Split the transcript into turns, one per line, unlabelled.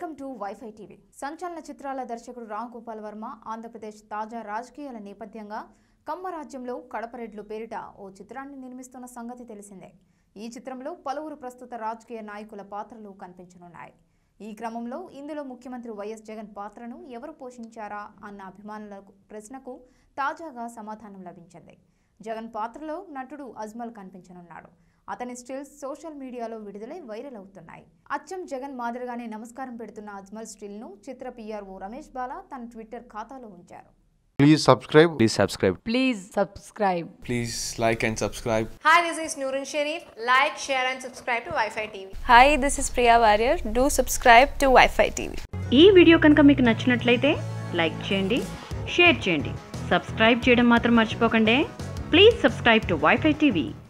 Welcome to WiFi TV సంచలన చిత్రాల దర్శకుడు రామ్ గోపాల్ వర్మ ఆంధ్రప్రదేశ్ తాజా రాజకీయాల నేపథ్యంగా కమ్మరాజ్యంలో కడపరెడ్లు పేరిట ఓ చిత్రాన్ని నిర్మిస్తున్న సంగతి తెలిసిందే ఈ చిత్రంలో పలువురు ప్రస్తుత రాజకీయ నాయకుల పాత్రలు కనిపించనున్నాయి ఈ క్రమంలో ఇందులో ముఖ్యమంత్రి వైఎస్ జగన్ పాత్రను ఎవరు పోషించారా అన్న అభిమానుల ప్రశ్నకు తాజాగా సమాధానం లభించింది జగన్ పాత్రలో నటుడు అజ్మల్ కనిపించనున్నాడు అతని స్టిల్స్ సోషల్ మీడియాలో విడుదలై వైరల్ అవుతున్నాయి అచ్చం జగన్ మాదిరిగానే నమస్కారం పెడుతున్న అజ్మల్ స్టిల్ను చిత్ర పిఆర్ఓ రమేష్ బాలా తన ట్విట్టర్ ఖాతాలో ఉంచారు
Please subscribe.
Please subscribe.
Please subscribe.
Please like and subscribe.
Hi, this is Noorun Sharif. Like, share, and subscribe to Wi-Fi TV.
Hi, this is Priya Warrior. Do subscribe to Wi-Fi TV.
ఈ video కనుక మీకు నచ్చినట్లయితే like చేయండి share చేయండి subscribe చేయడం మాత్రం మర్చిపోకండి please subscribe to WiFi TV